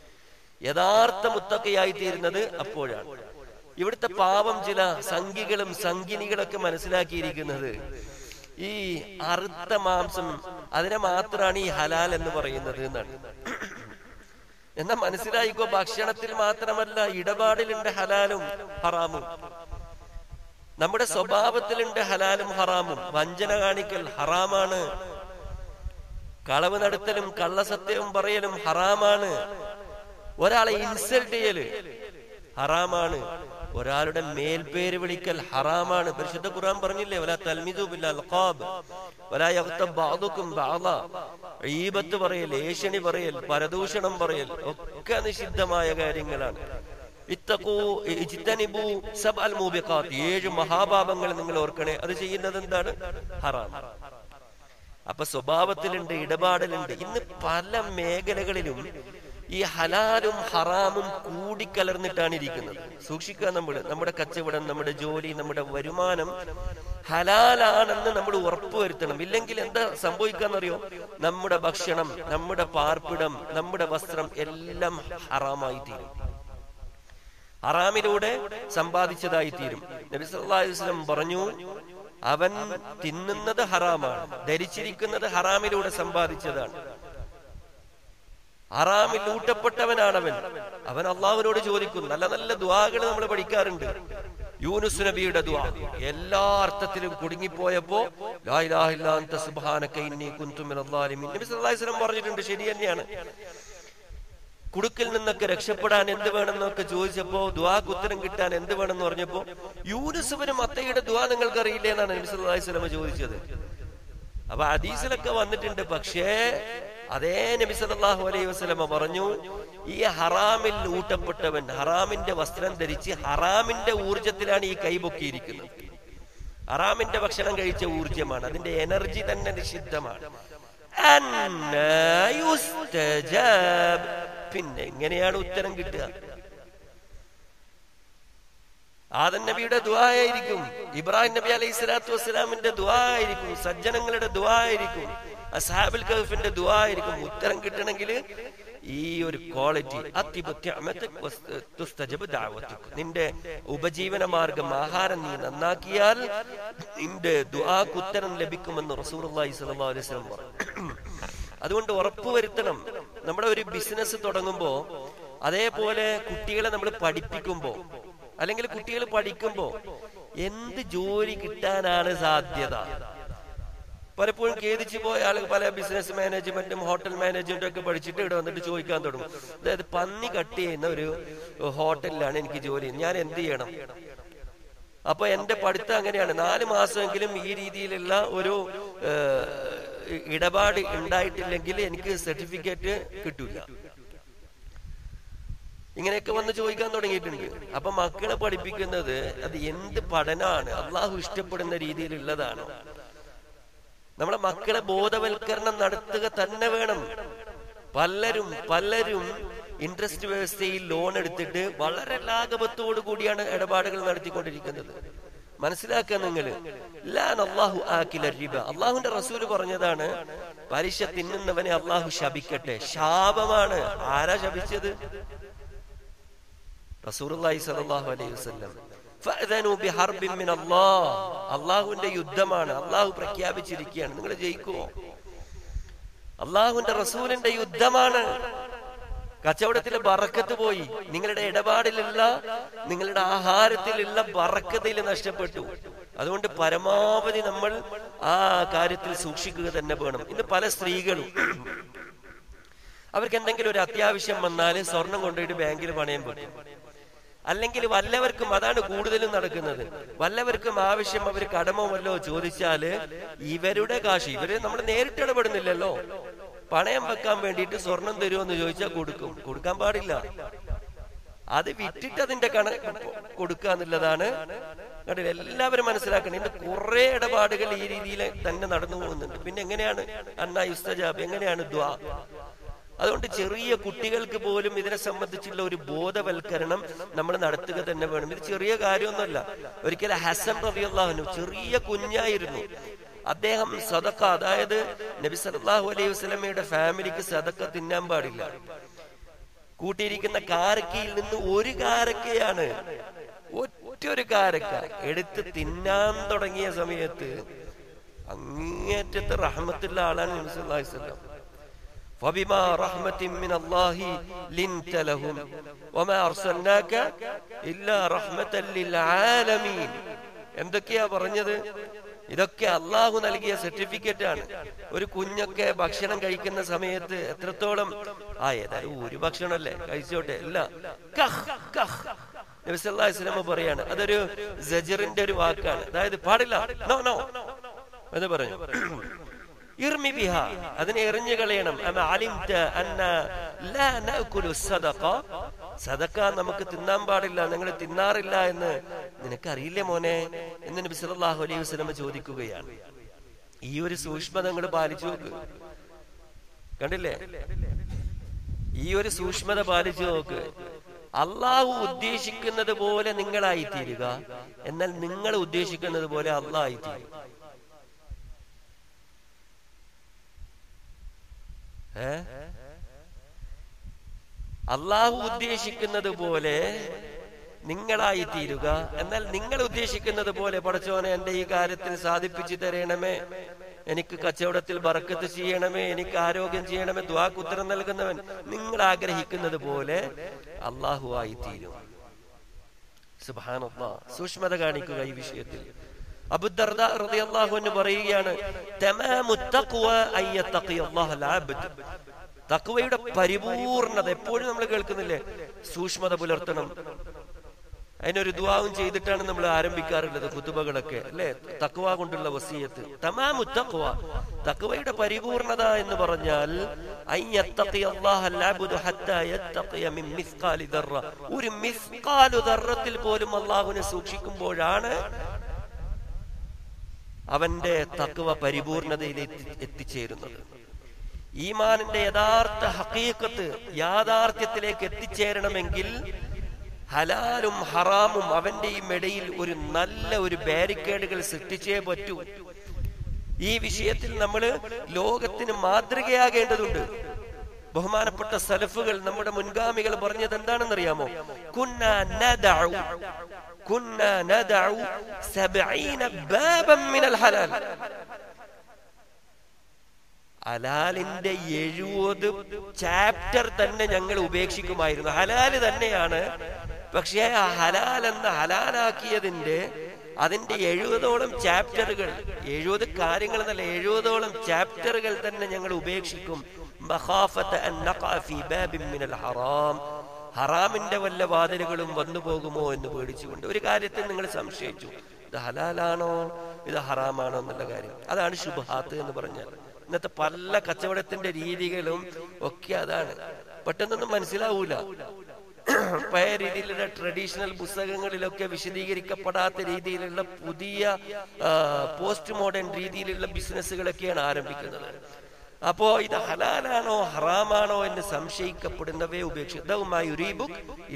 യഥാർത്ഥ മുത്തക്കയായി തീരുന്നത് അപ്പോഴാണ് ഇവിടുത്തെ പാവം ചില സംഖികളും സംഗിനികളൊക്കെ മനസ്സിലാക്കിയിരിക്കുന്നത് ഈ അറുത്ത മാംസം അതിനെ മാത്രമാണ് ഈ ഹലാൽ എന്ന് പറയുന്നത് എന്നാണ് എന്നാ മനസ്സിലായിക്കോ ഭക്ഷണത്തിൽ മാത്രമല്ല ഇടപാടിലുണ്ട് ഹലാലും ഹറാമും നമ്മുടെ സ്വഭാവത്തിലുണ്ട് ഹലാലും ഹറാമും വഞ്ചന കാണിക്കൽ ഹറാമാണ് കളവ് നടത്തലും കള്ളസത്യവും പറയലും ഹറാമാണ് ഒരാളെ ഇൻസൾട്ട് ചെയ്യല് ഹറാമാണ് ഒരാളുടെ മേൽപേര് വിളിക്കൽ ഹറാമാണ് പരിശുദ്ധ ഖുർആൻ പറഞ്ഞില്ലേ വലാ തൽമിദു ബിൽ അൽഖാബ് വലാ യഗ്തബ് ബഅദുക്കും ബഅദ ഈബത്ത് പറയൽ ഏഷണി പറയൽ പരദൂഷണം പറയൽ ഒക്കെ നിഷിദ്ധമായ കാര്യങ്ങളാണ് ഇത്തഖൂ ഇജ്തനിബു സബ്അൽ മൂബിഖാത്ത് ഏഴ് മഹാപാപങ്ങൾ നിങ്ങൾ ഓർക്കണേ അത് ചെയ്യുന്നത് എന്താണ് ഹറാം അപ്പൊ സ്വഭാവത്തിലുണ്ട് ഇടപാടിലുണ്ട് ഇന്ന് പല മേഖലകളിലും ഈ ഹലാലും ഹറാമും കൂടിക്കലർന്നിട്ടാണ് ഇരിക്കുന്നത് സൂക്ഷിക്കുക നമ്മൾ നമ്മുടെ കച്ചവടം നമ്മുടെ ജോലി നമ്മുടെ വരുമാനം ഹലാലാണെന്ന് നമ്മൾ ഉറപ്പുവരുത്തണം ഇല്ലെങ്കിൽ എന്താ സംഭവിക്കാന്നറിയോ നമ്മുടെ ഭക്ഷണം നമ്മുടെ പാർപ്പിടം നമ്മുടെ വസ്ത്രം എല്ലാം ഹറാമായി തീരും ഹറാമിലൂടെ സമ്പാദിച്ചതായി തീരും നബി സല്ലല്ലാഹു അലൈഹി വസല്ലം പറഞ്ഞു അവൻ തിന്നുന്നത് ഹറാമാണ് ധരിച്ചിരിക്കുന്നത് ഹറാമിലൂടെ സമ്പാദിച്ചതാണ് ഹറാമിൽ ഊട്ടപ്പെട്ടവനാണവൻ അവൻ അള്ളാഹുവിനോട് ചോദിക്കും നല്ല നല്ല ദ്വാകൾ നമ്മൾ പഠിക്കാറുണ്ട് യൂനുസ് നബിയുടെ ദ്വാ എല്ലാ അർത്ഥത്തിലും കുടുങ്ങിപ്പോയപ്പോ ലാ ഇലാഹ ഇല്ലാ അൻത സുബ്ഹാനക ഇന്നി കുൻതു മിനൽ ളാലിമീൻ നബി സല്ലല്ലാഹു അലൈഹി വസല്ലം പറഞ്ഞിട്ടുണ്ട് ശരി തന്നെയാണ് കുടുക്കിൽ നിന്നൊക്കെ രക്ഷപ്പെടാൻ എന്ത് വേണമെന്നൊക്കെ ചോദിച്ചപ്പോ ദുവാക്ക് ഉത്തരം കിട്ടാൻ എന്ത് വേണമെന്ന് പറഞ്ഞപ്പോ യൂനുസുബിന് മത്തയുടെ ദുവാ നിങ്ങൾക്ക് അറിയില്ലേ എന്നാണ് നബി സല്ലല്ലാഹു അലൈഹി വസല്ലം ചോദിച്ചത് അപ്പൊ ഹദീസിലൊക്കെ വന്നിട്ടുണ്ട് പക്ഷേ അതേ നബി സല്ലല്ലാഹു അലൈഹി വസല്ലമ പറഞ്ഞു ഈ ഹറാമിൽ ഊട്ടപ്പെട്ടവൻ ഹറാമിന്റെ വസ്ത്രം ധരിച്ച് ഹറാമിന്റെ ഊർജത്തിലാണ് ഈ കൈ പൊക്കിയിരിക്കുന്നത് ഹറാമിന്റെ ഭക്ഷണം കഴിച്ച ഊർജമാണ് അതിന്റെ എനർജി തന്നെ നിഷിദ്ധമാണ് അന്നാ യുസ്തജാബ്. പിന്നെ എങ്ങനെയാണ് ഉത്തരം കിട്ടുക ആദൻ നബിയുടെ ദുആയായിരിക്കും ഇബ്രാഹിം നബി അലൈഹി സ്വലാത്തു വസ്സലാമിന്റെ ദുആയായിരിക്കും സജ്ജനങ്ങളുടെ ദുആയായിരിക്കും അസ്ഹാബുൽ കഹഫിന്റെ ദുആയായിരിക്കും ഉത്തരം കിട്ടണമെങ്കിൽ ഈ ഒരു ക്വാളിറ്റി നിന്റെ ഉപജീവന മാർഗം ആഹാരം നീ നന്നാക്കിയാൽ നിന്റെ ദുആക്ക് ഉത്തരം ലഭിക്കുമെന്ന് റസൂലുള്ളാഹി സ്വല്ലല്ലാഹു അലൈഹി വസല്ലം പറഞ്ഞു അതുകൊണ്ട് ഉറപ്പുവരുത്തണം നമ്മുടെ ഒരു ബിസിനസ് തുടങ്ങുമ്പോ അതേപോലെ കുട്ടികളെ നമ്മൾ പഠിപ്പിക്കുമ്പോ അല്ലെങ്കിൽ കുട്ടികൾ പഠിക്കുമ്പോ എന്ത് ജോലി കിട്ടാനാണ് സാധ്യത പലപ്പോഴും ഖേദിച്ചു പോയ ആളുകൾ പല ബിസിനസ് മാനേജ്മെന്റും ഹോട്ടൽ മാനേജ്മെന്റും ഒക്കെ പഠിച്ചിട്ട് ഇവിടെ വന്നിട്ട് ചോദിക്കാൻ തുടങ്ങും അതായത് പന്നി കട്ട് ചെയ്യുന്ന ഒരു ഹോട്ടലിലാണ് എനിക്ക് ജോലി ഞാൻ എന്ത് ചെയ്യണം അപ്പൊ എന്റെ പഠിത്തം അങ്ങനെയാണ് നാല് മാസമെങ്കിലും ഈ രീതിയിലുള്ള ഒരു ഏഹ്, ഇടപാട് ഉണ്ടായിട്ടില്ലെങ്കിൽ എനിക്ക് സർട്ടിഫിക്കറ്റ് കിട്ടൂല ഇങ്ങനെയൊക്കെ വന്ന് ചോദിക്കാൻ തുടങ്ങിയിട്ടുണ്ട് അപ്പൊ മക്കളെ പഠിപ്പിക്കുന്നത് അത് എന്ത് പഠനമാണ് അള്ളാഹു ഇഷ്ടപ്പെടുന്ന രീതിയിലുള്ളതാണോ നമ്മളെ മക്കളെ ബോധവൽക്കരണം നടത്തുക തന്നെ വേണം പലരും പലരും ഇൻട്രസ്റ്റ് വ്യവസ്ഥയിൽ ലോൺ എടുത്തിട്ട് വളരെ ലാഘവത്തോടു കൂടിയാണ് ഇടപാടുകൾ നടത്തിക്കൊണ്ടിരിക്കുന്നത് മനസ്സിലാക്കുക നിങ്ങൾ അള്ളാഹു ആക്കില റിബ അള്ളാഹുന്റെ റസൂല് പറഞ്ഞതാണ് പലിശ തിന്നുന്നവനെ അള്ളാഹു ശപിക്കട്ടെ ശാപമാണ് ആരാ ശപിച്ചത് റസൂലുള്ളാഹി സ്വല്ലല്ലാഹു അലൈഹി വസല്ലം ഫഅദനു ബിഹർബിൻ മിൻ അല്ലാഹ് അള്ളാഹുവിന്റെ യുദ്ധമാണ് അള്ളാഹു പ്രഖ്യാപിച്ചിരിക്കുകയാണ് നിങ്ങൾ ജയിക്കുമോ അള്ളാഹുവിന്റെ റസൂലിന്റെ യുദ്ധമാണ് കച്ചവടത്തിലെ ബറക്കത്ത് പോയി നിങ്ങളുടെ ഇടപാടിലുള്ള നിങ്ങളുടെ ആഹാരത്തിലുള്ള ബറക്കത്തിൽ നഷ്ടപ്പെട്ടു അതുകൊണ്ട് പരമാവധി നമ്മൾ ആ കാര്യത്തിൽ സൂക്ഷിക്കുക തന്നെ വേണം ഇന്ന് പല സ്ത്രീകളും അവർക്ക് എന്തെങ്കിലും ഒരു അത്യാവശ്യം വന്നാൽ സ്വർണം കൊണ്ടുപോയിട്ട് ബാങ്കിൽ പണയം വെക്കും അല്ലെങ്കിൽ വല്ലവർക്കും അതാണ് കൂടുതലും നടക്കുന്നത് വല്ലവർക്കും ആവശ്യം അവർ കടമോ വല്ലോ ചോദിച്ചാല് ഇവരുടെ കാശ് ഇവര് നമ്മൾ നേരിട്ട് ഇടപെടുന്നില്ലല്ലോ പണയം വെക്കാൻ വേണ്ടിയിട്ട് സ്വർണം തരുമോ എന്ന് ചോദിച്ചാൽ കൊടുക്കും കൊടുക്കാൻ പാടില്ല അത് വിറ്റിട്ട് അതിന്റെ കണ കൊടുക്കുക എന്നുള്ളതാണ് കണ്ടില്ലേ എല്ലാവരും മനസ്സിലാക്കണം ഇന്ന് കുറെ ഇടപാടുകൾ ഈ രീതിയിൽ തന്നെ നടന്നു പോകുന്നുണ്ട് പിന്നെ എങ്ങനെയാണ് അന്ന യുസ്തജാബ് എങ്ങനെയാണ് ദ്വാ അതുകൊണ്ട് ചെറിയ കുട്ടികൾക്ക് പോലും ഇതിനെ സംബന്ധിച്ചുള്ള ഒരു ബോധവൽക്കരണം നമ്മൾ നടത്തുക തന്നെ വേണം ഇത് ചെറിയ കാര്യമൊന്നുമല്ല ഒരിക്കലും ഹസൻ റബിയുള്ളാഹുനും ചെറിയ കുഞ്ഞായിരുന്നു അദ്ദേഹം സദക്ക അതായത് നബി സല്ലല്ലാഹു അലൈഹി വസല്ലമയുടെ ഫാമിലിക്ക് സദക്ക തിന്നാൻ പാടില്ല കൂട്ടിയിരിക്കുന്ന കാരക്കയിൽ നിന്ന് ഒരു കാരക്കയാണ് ഒറ്റ ഒരു കാരക്ക എടുത്ത് തിന്നാൻ തുടങ്ങിയ സമയത്ത് അങ്ങേറ്റത്തെ റഹ്മത്തുള്ള ആളാണ് നബി സല്ലല്ലാഹു അലൈഹി വസല്ലം فبما رحمة من الله لنت لهم وما أرسلناك إلا رحمة للعالمين എന്തൊക്കെയാ പറഞ്ഞത് ഇതൊക്കെ അള്ളാഹു നൽകിയ സർട്ടിഫിക്കറ്റ് ആണ് ഒരു കുഞ്ഞൊക്കെ ഭക്ഷണം കഴിക്കുന്ന സമയത്ത് എത്രത്തോളം ആ ഏതായാലും ഒരു ഭക്ഷണമല്ലേ കഴിച്ചോട്ടെ അല്ല കഹ് കഹ് നബി സല്ലല്ലാഹു അലൈഹി വസല്ലം പറയാണ് അതൊരു സജറിന്റെ ഒരു വാക്കാണ് അതായത് പാടില്ല നോ നോ എന്ന് പറഞ്ഞു ഇർമി ബിഹ അതിനെ എറിഞ്ഞു കളയണം അമ അലിംത അന്ന ലാ നഅകുലു സദഖ സദഖ നമുക്ക് തിന്നാൻ പാടില്ല നിങ്ങൾ തിന്നാറില്ല എന്ന് നിനക്കറിയില്ലേ മോനെ എന്ന് നബി സല്ലല്ലാഹു അലൈഹി വസല്ലം ചോദിക്കുകയാണ് ഈ ഒരു സൂക്ഷ്മത നിങ്ങൾ പാലിച്ചു നോക്ക് കണ്ടില്ലേ ഈ ഒരു സൂക്ഷ്മത പാലിച്ചു നോക്ക് അള്ളാഹു ഉദ്ദേശിക്കുന്നത് പോലെ നിങ്ങളായി തീരുക എന്നാൽ നിങ്ങൾ ഉദ്ദേശിക്കുന്നത് പോലെ അള്ളാഹ് തീരും ഏ അള്ളാഹു ഉദ്ദേശിക്കുന്നത് പോലെ നിങ്ങളായി തീരുക എന്നാൽ നിങ്ങൾ ഉദ്ദേശിക്കുന്നത് പോലെ പടച്ചോനെ എന്റെ ഈ കാര്യത്തിൽ സാധിപ്പിച്ചു തരണമേ എനിക്ക് കച്ചവടത്തിൽ ബറക്കത്ത് ചെയ്യണമേ എനിക്ക് ആരോഗ്യം ചെയ്യണമേ ദ്വാക്ക് ഉത്തരം നൽകുന്നവൻ നിങ്ങൾ ആഗ്രഹിക്കുന്നത് പോലെ അള്ളാഹു ആയി തീരും സുബ്ഹാനല്ലാഹ് സൂക്ഷ്മത കാണിക്കുക ഈ വിഷയത്തിൽ അബുദർദ റളിയല്ലാഹു അൻഹു പറയുകയാണ് തമാമു തഖ്വ അൻ യത്തഖി അല്ലാഹു അബ്ദ് തക്കുവയുടെ പരിപൂർണത എപ്പോഴും നമ്മൾ കേൾക്കുന്നില്ലേ സൂക്ഷ്മത പുലർത്തണം അതിനൊരു ദുവാവും ചെയ്തിട്ടാണ് നമ്മൾ ആരംഭിക്കാറുള്ളത് കുത്തുബകളൊക്കെ അല്ലെ തക്കുവ കൊണ്ടുള്ള വസീയത്ത് തമാമു തക്കുവ തക്കുവയുടെ പരിപൂർണത എന്ന് പറഞ്ഞാൽ അൻ യത്തഖി അല്ലാഹ അൽഅബ്ദു ഹത്താ യത്തഖിയ മിൻ മിസ്ഖാലി ദർറ ഒരു മിസ്ഖാലു ദർറത്തിൽ പോലും അള്ളാഹുവിനെ സൂക്ഷിക്കുമ്പോഴാണ് അവന്റെ തക്കുവ പരിപൂർണതയിൽ എത്തി- എത്തിച്ചേരുന്നത് ഈമാനിന്റെ യഥാർത്ഥ ഹക്കീക്കത്ത് യാഥാർത്ഥ്യത്തിലേക്ക് എത്തിച്ചേരണമെങ്കിൽ ഹലാലും ഹറാമും അവന്റെയും ഇടയിൽ ഒരു നല്ല ഒരു ബാരിക്കേഡുകൾ സൃഷ്ടിച്ചേ പറ്റൂ ഈ വിഷയത്തിൽ നമ്മൾ ലോകത്തിന് മാതൃകയാകേണ്ടതുണ്ട് ബഹുമാനപ്പെട്ട സലഫുകൾ നമ്മുടെ മുൻഗാമികൾ പറഞ്ഞത് എന്താണെന്നറിയാമോ കുന്ന നദഉ കുന്ന നദഉ സബഈന ബാബൻ മിനൽ ഹലാൽ ഹലാലിന്റെ എഴുപത് ചാപ്റ്റർ തന്നെ ഞങ്ങൾ ഉപേക്ഷിക്കുമായിരുന്നു ഹലാല് തന്നെയാണ് പക്ഷേ ആ ഹലാൽ എന്ന ഹലാലാക്കിയതിന്റെ അതിന്റെ എഴുപതോളം ചാപ്റ്ററുകൾ എഴുപത് കാര്യങ്ങൾ എന്നല്ല എഴുപതോളം ചാപ്റ്ററുകൾ തന്നെ ഞങ്ങൾ ഉപേക്ഷിക്കും മഖാഫത അൻ നഖഅ ഫീ ബാബിൻ മിനൽ ഹറാം ഹറാമിന്റെ വല്ല വാതിലുകളും വന്നു പോകുമോ എന്ന് പേടിച്ചുകൊണ്ട് ഒരു കാര്യത്തിൽ നിങ്ങൾ സംശയിച്ചു ഇത് ഹലാലാണോ ഇത് ഹറാമാണോ എന്നുള്ള കാര്യം അതാണ് ശുഭഹാത്ത് എന്ന് പറഞ്ഞാൽ ഇന്നത്തെ പല കച്ചവടത്തിന്റെ രീതികളും ഒക്കെ അതാണ് പെട്ടെന്നൊന്നും മനസ്സിലാവൂല പഴയ രീതിയിലുള്ള ട്രഡീഷണൽ പുസ്തകങ്ങളിലൊക്കെ വിശദീകരിക്കപ്പെടാത്ത രീതിയിലുള്ള പുതിയ പോസ്റ്റ് മോഡേൺ രീതിയിലുള്ള ബിസിനസ്സുകളൊക്കെയാണ് ആരംഭിക്കുന്നത് അപ്പോ ഇത് ഹലാലാണോ ഹറാമാണോ എന്ന് സംശയിക്കപ്പെടുന്നവയെ ഉപേക്ഷിക്കും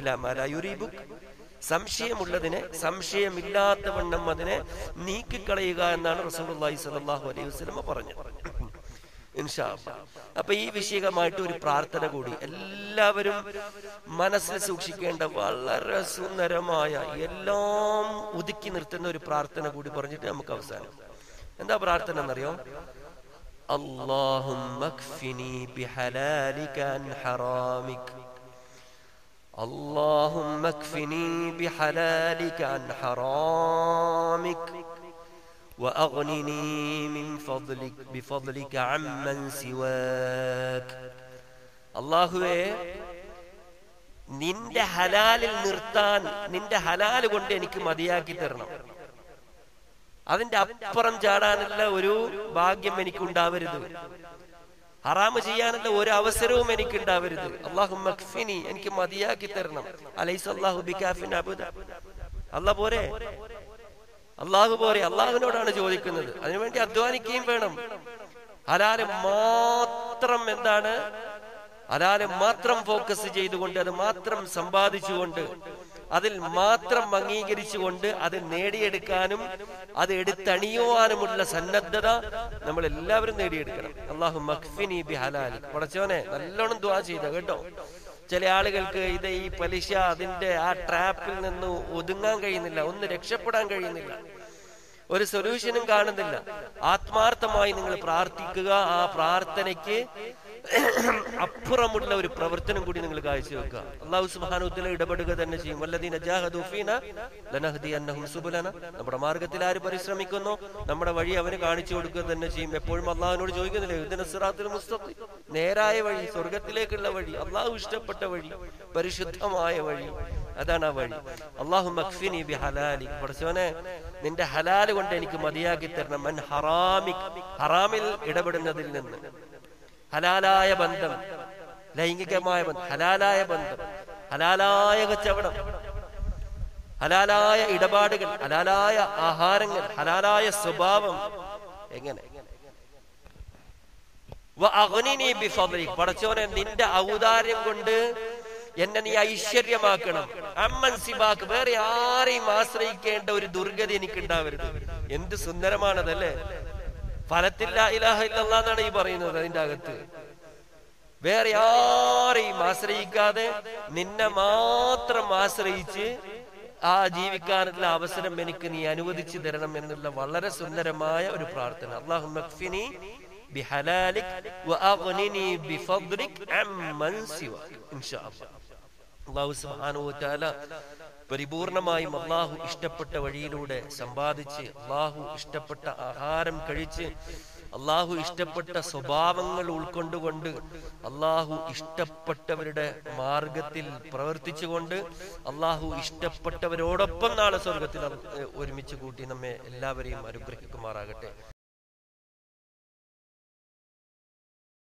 സംശയമുള്ളതിനെ സംശയമില്ലാത്തവണ്ണം അതിനെ നീക്കിക്കളയുക എന്നാണ് റസൂലുള്ളാഹി സ്വല്ലല്ലാഹു അലൈഹി വസല്ലമ പറഞ്ഞത് ഇൻഷാ അല്ലാ. അപ്പൊ ഈ വിഷയമായിട്ട് ഒരു പ്രാർത്ഥന കൂടി എല്ലാവരും മനസ്സിൽ സൂക്ഷിക്കേണ്ട വളരെ സുന്ദരമായ എല്ലാം ഒതുക്കി നിർത്തുന്ന ഒരു പ്രാർത്ഥന കൂടി പറഞ്ഞിട്ട് നമുക്ക് അവസാനം എന്താ പ്രാർത്ഥന എന്നറിയോ اللهم اكفني بحلالك عن حرامك اللهم اكفني بحلالك عن حرامك وأغنني من فضلك بفضلك عمن سواك അള്ളാഹുവേ നിന്റെ ഹലാലിൽ നിർത്താൻ നിന്റെ ഹലാൽ കൊണ്ട് എനിക്ക് മതിയാക്കി തരണം അതിന്റെ അപ്പുറം ചാടാനുള്ള ഒരു ഭാഗ്യം എനിക്ക് ഉണ്ടാവരുത് ഹറാമ് ചെയ്യാനുള്ള ഒരു അവസരവും എനിക്ക് ഉണ്ടാവരുത് അള്ളാഹു മഖ്ഫിനി എനിക്ക് മതിയാക്കി തരണം അലൈസ് അള്ളാഹു ബികാഫിൻ അബുദ അല്ല പോരെ അള്ളാഹു പോരെ അള്ളാഹുവിനോടാണ് ചോദിക്കുന്നത് അതിനുവേണ്ടി അധ്വാനിക്കുകയും വേണം ഹലാല് മാത്രം എന്താണ് ഹലാല് മാത്രം ഫോക്കസ് ചെയ്തുകൊണ്ട് അത് മാത്രം സമ്പാദിച്ചുകൊണ്ട് അതിൽ മാത്രം അംഗീകരിച്ചുകൊണ്ട് അത് നേടിയെടുക്കാനും അത് എടുത്തണിയുവാനുമുള്ള സന്നദ്ധത നമ്മൾ എല്ലാവരും നേടിയെടുക്കണം അള്ളാഹു മഖ്ഫിനി ബി ഹലാൽ പടച്ചോനെ നല്ലോണം ദ്വാ ചെയ്ത കേട്ടോ ചില ആളുകൾക്ക് ഇത് ഈ പലിശ അതിന്റെ ആ ട്രാപ്പിൽ നിന്ന് ഒതുങ്ങാൻ കഴിയുന്നില്ല ഒന്ന് രക്ഷപ്പെടാൻ കഴിയുന്നില്ല ഒരു സൊല്യൂഷനും കാണുന്നില്ല ആത്മാർത്ഥമായി നിങ്ങൾ പ്രാർത്ഥിക്കുക ആ പ്രാർത്ഥനയ്ക്ക് അപ്പുറമുള്ള ഒരു പ്രവർത്തനം കൂടി നിങ്ങൾ കാഴ്ചവെക്കുക അള്ളാഹു സുബാനുദ്ദല ഇടപെടുക തന്നെ ചെയ്യും വല്ലദീന ജാഹദു ഫീന ലനഹ്ദിയന്നഹും സുബുലന നമ്മുടെ മാർഗത്തിൽ ആര് പരിശ്രമിക്കുന്നു നമ്മുടെ വഴി അവന് കാണിച്ചു കൊടുക്കുക തന്നെ ചെയ്യും എപ്പോഴും അള്ളാഹുവിനോട് ചോദിക്കുന്നില്ലേ ഇതിന് സിറാത്തുൽ മുസ്തഖി നേരായ വഴി സ്വർഗത്തിലേക്കുള്ള വഴി അള്ളാഹു ഇഷ്ടപ്പെട്ട വഴി പരിശുദ്ധമായ വഴി അതാണ് ആ വഴി അള്ളാഹു മഖ്ഫിനി ബി ഹലാലി പഠിച്ചവനെ നിന്റെ ഹലാല് കൊണ്ട് എനിക്ക് മതിയാക്കി തരണം മൻ ഹറാമിക് ഹറാമിൽ ഇടപെടുന്നതിൽ നിന്ന് ഹലാലായ ബന്ധം ലൈംഗികമായ ബന്ധം ഹലാലായ ബന്ധം ഹലാലായ കച്ചവടം ഹലാലായ ഇടപാടുകൾ ഹലാലായ ആഹാരങ്ങൾ ഹലാലായ സ്വഭാവം എങ്ങനെ വഅഗ്നിനി ബിഫദ്ലിക്. പടച്ചോനെ നിന്റെ ഔദാര്യം കൊണ്ട് എന്നെ നീ ഐശ്വര്യമാക്കണം അമ്മൻ സിബാക്ക് വേറെ ആരെയും ആശ്രയിക്കേണ്ട ഒരു ദുർഗതി എനിക്ക് ഉണ്ടാവരുത് എന്ത് സുന്ദരമാണതല്ലേ ഫലത്തില്ല ഇലാഹ ഇല്ലല്ലാ എന്നാണ് ഈ പറയുന്നത് അതിന്റെ അകത്ത് വേറെ ആരെയും ആശ്രയിക്കാതെ നിന്നെ മാത്രം ആശ്രയിച്ച് ആ ജീവിക്കാനുള്ള അവസരം എനിക്ക് നീ അനുവദിച്ചു തരണം എന്നുള്ള വളരെ സുന്ദരമായ ഒരു പ്രാർത്ഥന അള്ളാഹു മക്ഫിനി ബിഹലാലിക് വഅഗ്നിനി ബിഫദ്ലിക് അമ്മൻ സിവാക് ഇൻഷാ അല്ലാഹ് അള്ളാഹു സുബ്ഹാനഹു വതആല പരിപൂർണമായും അള്ളാഹു ഇഷ്ടപ്പെട്ട വഴിയിലൂടെ സമ്പാദിച്ച് അള്ളാഹു ഇഷ്ടപ്പെട്ട ആഹാരം കഴിച്ച് അള്ളാഹു ഇഷ്ടപ്പെട്ട സ്വഭാവങ്ങൾ ഉൾക്കൊണ്ടുകൊണ്ട് അള്ളാഹു ഇഷ്ടപ്പെട്ടവരുടെ മാർഗത്തിൽ പ്രവർത്തിച്ചുകൊണ്ട് അള്ളാഹു ഇഷ്ടപ്പെട്ടവരോടൊപ്പം നാളെ സ്വർഗത്തിൽ അത് ഒരുമിച്ച് കൂട്ടി നമ്മെ എല്ലാവരെയും അനുഗ്രഹിക്കുമാറാകട്ടെ